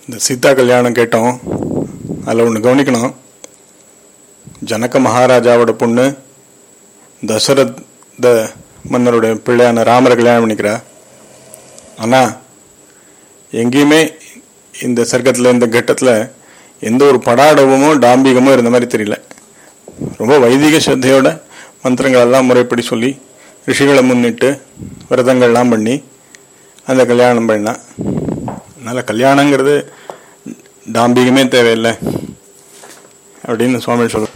இந்த சீதா கல்யாணம் கேட்டோம் அதில் ஒன்று கவனிக்கணும் ஜனக மகாராஜாவோட பொண்ணு தசரத மன்னருடைய பிள்ளையான ராமரை கல்யாணம் பண்ணிக்கிறா ஆனால் எங்கேயுமே இந்த சர்க்கத்தில் இந்த கட்டத்தில் எந்த ஒரு படாடவமோ டாம்பிகமோ இருந்த மாதிரி தெரியல ரொம்ப வைதிக ஸ்ரத்தையோட மந்திரங்கள் எல்லாம் முறைப்படி சொல்லி ரிஷிகளை முன்னிட்டு விரதங்கள்லாம் பண்ணி அந்த கல்யாணம் பண்ணான் அதனால் கல்யாணங்கிறது டாம்பிகமே தேவையில்லை அப்படின்னு சுவாமி சொல்ற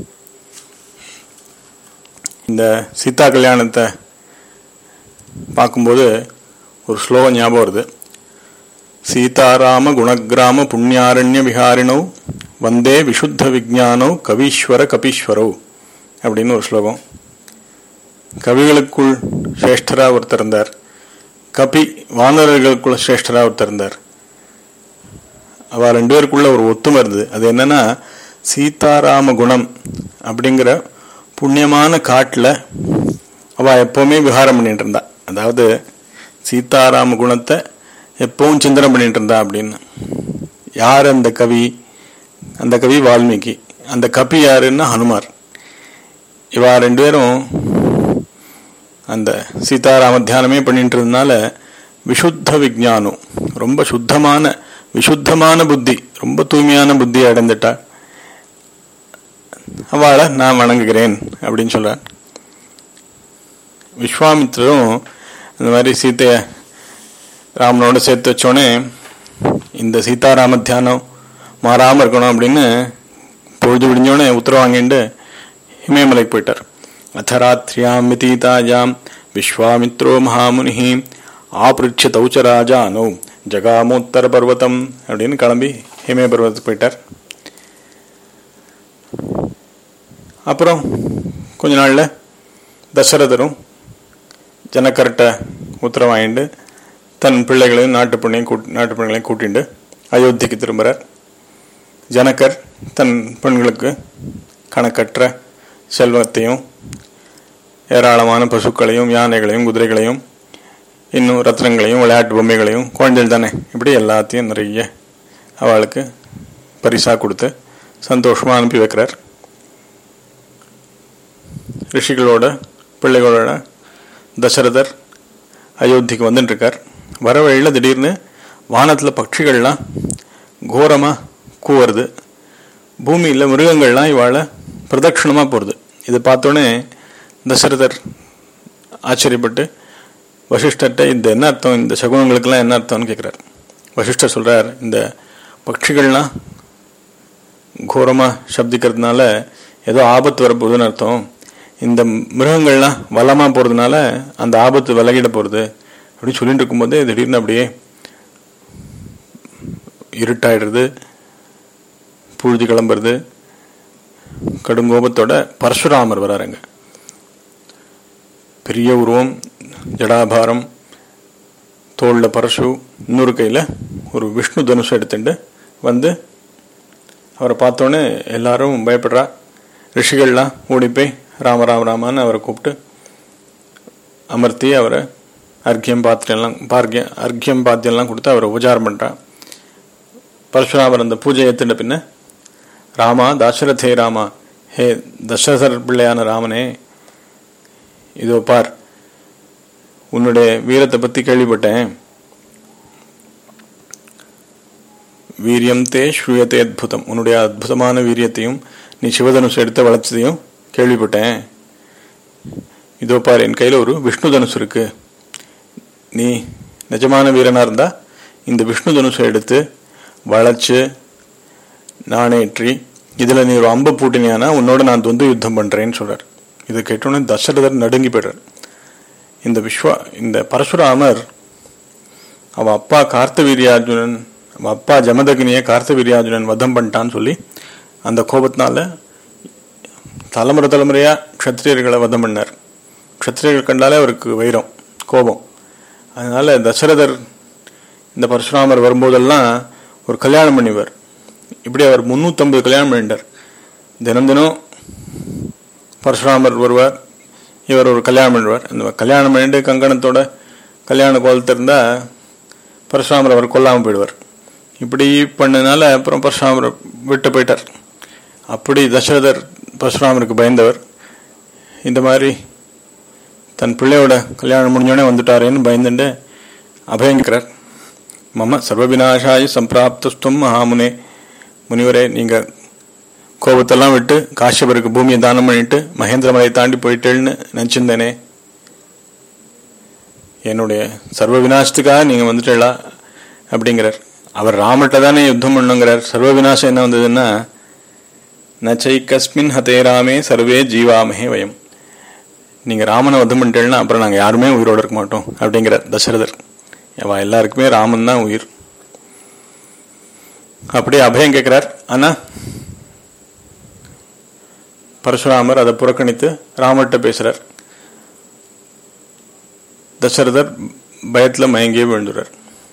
இந்த சீதா கல்யாணத்தை பார்க்கும்போது ஒரு ஸ்லோகம் ஞாபகம் வருது சீதாராம குணகிராம புண்ணியாரண்ய விஹாரிணோ வந்தே விசுத்த விஜானோ கவீஸ்வர கபீஸ்வரோ அப்படின்னு ஒரு ஸ்லோகம் கவிகளுக்குள் சிரேஷ்டரா ஒருத்தர் இருந்தார் கபி வானரர்களுக்குள்ள சிரேஷ்டரா ஒருத்தர் இருந்தார் அவ ரெண்டு பேருக்குள்ள ஒரு ஒத்துமை இருந்தது அது என்னன்னா சீதாராம குணம் அப்படிங்கிற புண்ணியமான காட்டில் அவ எப்பவுமே விகாரம் பண்ணிட்டு இருந்தா அதாவது சீதாராம குணத்தை எப்பவும் சிந்தனை பண்ணிட்டு இருந்தா அப்படின்னு யார் அந்த கவி அந்த கவி வால்மீகி அந்த கபி யாருன்னா ஹனுமார் இவா ரெண்டு பேரும் அந்த சீதாராம தியானமே பண்ணிட்டு இருந்தனால விசுத்த விஜானம் ரொம்ப சுத்தமான விசுத்தமான புத்தி ரொம்ப தூய்மையான புத்தியை அடைந்துட்டா அவளை நான் வணங்குகிறேன் அப்படின்னு சொல்றார் விஸ்வாமித்திரரும் இந்த மாதிரி சீத்தைய ராமனோட சேர்த்து வச்சோடனே இந்த சீதாராம தியானம் மாறாமல் இருக்கணும் அப்படின்னு பொழுது விடிஞ்சோடனே உத்தரவு வாங்கிட்டு இமயமலைக்கு போயிட்டார் அத்தராத்ரியாம் மிதீதாயாம் விஸ்வாமித்ரோ மகாமுனி ஆபிருட்ச தௌச்ச ராஜானோ ஜகாமோத்தர பர்வதம் அப்படின்னு கிளம்பி இமய பர்வதத்துக்கு போயிட்டார் அப்புறம் கொஞ்ச நாளில் தசரதரும் ஜனக்கர்கிட்ட உத்தரவு வாங்கிட்டு தன் பிள்ளைகளையும் நாட்டு பெண்ணையும் கூட்டி நாட்டு பெண்களையும் கூட்டிட்டு அயோத்திக்கு திரும்புகிறார் ஜனகர் தன் பெண்களுக்கு கணக்கற்ற செல்வத்தையும் ஏராளமான பசுக்களையும் யானைகளையும் குதிரைகளையும் இன்னும் ரத்னங்களையும் விளையாட்டு பொம்மைகளையும் குழந்தைகள் தானே இப்படி எல்லாத்தையும் நிறைய அவளுக்கு பரிசாக கொடுத்து சந்தோஷமாக அனுப்பி வைக்கிறார் ரிஷிகளோட பிள்ளைகளோட தசரதர் அயோத்திக்கு வந்துட்டுருக்கார் வர வழியில் திடீர்னு வானத்தில் பட்சிகள்லாம் கோரமாக கூவுறது பூமியில் மிருகங்கள்லாம் இவாளை பிரதட்சிணமாக போகிறது இதை பார்த்தோன்னே தசரதர் ஆச்சரியப்பட்டு வசிஷ்டர்கிட்ட இந்த என்ன அர்த்தம் இந்த சகுனங்களுக்கெல்லாம் என்ன அர்த்தம்னு கேட்குறார் வசிஷ்டர் சொல்கிறார் இந்த பட்சிகள்லாம் கோரமாக சப்திக்கிறதுனால ஏதோ ஆபத்து வரப்போகுதுன்னு அர்த்தம் இந்த மிருகங்கள்லாம் வளமாக போகிறதுனால அந்த ஆபத்து விலகிட போகிறது அப்படின்னு சொல்லிட்டு இருக்கும்போதே திடீர்னு அப்படியே இருட்டாயிடுறது புழுதி கிளம்புறது கடுங்கோபத்தோட பரசுராமர் வராருங்க பெரிய உருவம் ஜடாபாரம் தோளில் பரசு இன்னொரு கையில் ஒரு விஷ்ணு தனுஷம் எடுத்துட்டு வந்து அவரை பார்த்தோன்னே எல்லாரும் பயப்படுறா ரிஷிகள்லாம் ஓடி போய் ராம ராம ராமான்னு அவரை கூப்பிட்டு அமர்த்தி அவரை அர்க்கியம் பாத்திரம்லாம் பார்க்கியம் அர்க்கியம் பாத்தியம்லாம் கொடுத்து அவரை உபச்சாரம் பண்ணுறான் பரசுராமர் அந்த பூஜை ஏற்றுட்ட பின்ன ராமா தாசரதே ராமா ஹே தசரதர் பிள்ளையான ராமனே இதோ பார் உன்னுடைய வீரத்தை பற்றி கேள்விப்பட்டேன் வீரியம் தே ஸ்ரூயத்தே அத்புதம் உன்னுடைய அற்புதமான வீரியத்தையும் நீ சிவதனுஷ் எடுத்து வளர்ச்சதையும் கேள்விப்பட்டேன் இதோ பார் என் கையில் ஒரு விஷ்ணு தனுஷ் இருக்கு நீ நிஜமான வீரனாக இருந்தா இந்த விஷ்ணு தனுஷை எடுத்து வளைச்சு நாணேற்றி இதில் நீ ஒரு அம்பு பூட்டினியானா உன்னோட நான் தொந்து யுத்தம் பண்ணுறேன்னு சொல்கிறார் இதை கேட்டோன்னே தசரதர் நடுங்கி போய்றார் இந்த விஸ்வா இந்த பரசுராமர் அவன் அப்பா கார்த்தவீரியார்ஜுனன் அவன் அப்பா ஜமதகினியை கார்த்தவீரியார்ஜுனன் வதம் பண்ணிட்டான்னு சொல்லி அந்த கோபத்தினால தலைமுறை தலைமுறையாக க்ஷத்திரியர்களை வதம் பண்ணார் க்ஷத்திரியர்கள் கண்டாலே அவருக்கு வைரம் கோபம் அதனால தசரதர் இந்த பரசுராமர் வரும்போதெல்லாம் ஒரு கல்யாணம் பண்ணிவார் இப்படி அவர் முந்நூற்றம்பது கல்யாணம் பண்ணிட்டார் தினம் தினம் பரசுராமர் வருவார் இவர் ஒரு கல்யாணம் பண்ணுவார் அந்த கல்யாணம் பண்ணிட்டு கங்கணத்தோட கல்யாண கோலத்தில் இருந்தால் பரசுராமர் அவர் கொல்லாமல் போயிடுவார் இப்படி பண்ணதுனால அப்புறம் பரசுராமர் விட்டு போயிட்டார் அப்படி தசரதர் பரசுராமருக்கு பயந்தவர் இந்த மாதிரி தன் பிள்ளையோட கல்யாணம் முடிஞ்சோடனே வந்துட்டாரேன்னு பயந்துட்டு அபயங்கிறார் மம சர்வவிநாசாய சம்பிராப்தஸ்துவம் மகாமுனே முனிவரே நீங்க கோபத்தெல்லாம் விட்டு காஷ்யபருக்கு பூமியை தானம் பண்ணிட்டு மகேந்திரமலை தாண்டி போயிட்டேன்னு நினச்சிருந்தேனே என்னுடைய சர்வ விநாசத்துக்காக நீங்க வந்துட்டீங்களா அப்படிங்கிறார் அவர் ராமர்கிட்ட தானே யுத்தம் பண்ணுங்கிறார் சர்வ விநாசம் என்ன வந்ததுன்னா நச்சை கஸ்மின் ஹதே ராமே சர்வே ஜீவாமஹே வயம் நீங்க ராமனை வதம் பண்ணிட்டேன்னா அப்புறம் நாங்க யாருமே உயிரோட இருக்க மாட்டோம் அப்படிங்கிறார் தசரதர் அவ எல்லாருக்குமே ராமன் தான் உயிர் அப்படியே அபயம் கேட்கிறார் ஆனா பரசுராமர் அதை புறக்கணித்து ராமர்கிட்ட பேசுறார் தசரதர் பயத்துல மயங்கியே விழுந்துறார்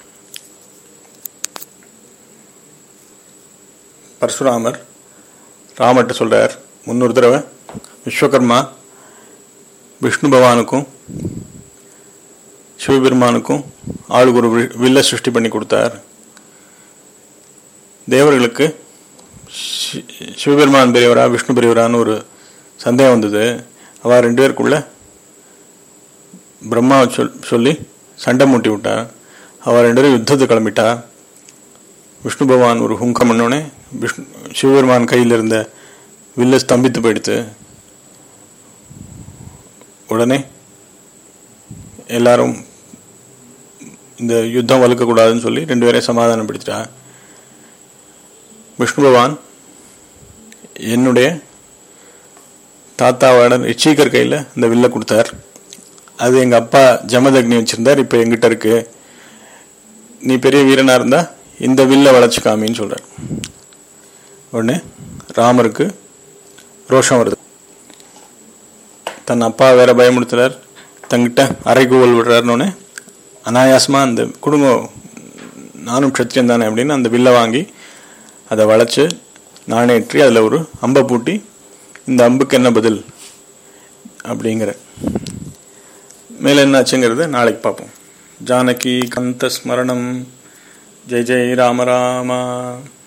பரசுராமர் ராமர்கிட்ட சொல்றார் முன்னொரு தடவை விஸ்வகர்மா விஷ்ணு பகவானுக்கும் சிவபெருமானுக்கும் ஆளுக்கு ஒரு வி- வில்ல சிருஷ்டி பண்ணி கொடுத்தார் தேவர்களுக்கு சி- சிவபெருமான் பெரியவரா விஷ்ணு பெரியவரான்னு ஒரு சந்தேகம் வந்தது அவ ரெண்டு பேருக்குள்ள பிரம்மாவை சொல் சொல்லி சண்டை மூட்டி விட்டா அவ ரெண்டு பேரும் யுத்தத்தை கிளம்பிட்டா விஷ்ணு பகவான் ஒரு ஹுங்கம் பண்ணோடனே விஷ்ணு சிவபெருமான் கையில் இருந்த வில்ல ஸ்தம்பித்து போயிடுத்து உடனே எல்லாரும் இந்த யுத்தம் வலுக்கக்கூடாதுன்னு சொல்லி ரெண்டு பேரையும் சமாதானப்படுத்திட்டா விஷ்ணு பகவான் என்னுடைய தாத்தாவோட ரிச்சிகர் கையில் இந்த வில்லை கொடுத்தார் அது எங்கள் அப்பா ஜமதக்னி வச்சிருந்தார் இப்போ எங்கிட்ட இருக்கு நீ பெரிய வீரனா இருந்தா இந்த வில்லை வளைச்சு காமின்னு சொல்றார் உடனே ராமருக்கு ரோஷம் வருது தன் அப்பா வேற பயமுடுத்துறார் தங்கிட்ட அரைக்கூவல் விடுறாருன்னு அனாயாசமா அந்த குடும்பம் நானும் க்ஷத்திரியன் தானே அப்படின்னு அந்த வில்லை வாங்கி அதை வளைச்சு நாணேற்றி அதில் ஒரு அம்பை பூட்டி இந்த அம்புக்கு என்ன பதில் அப்படிங்கிற மேலே என்ன ஆச்சுங்கிறத நாளைக்கு பார்ப்போம் ஜானகி கந்த ஸ்மரணம் ஜெய் ஜெய் ராம ராமா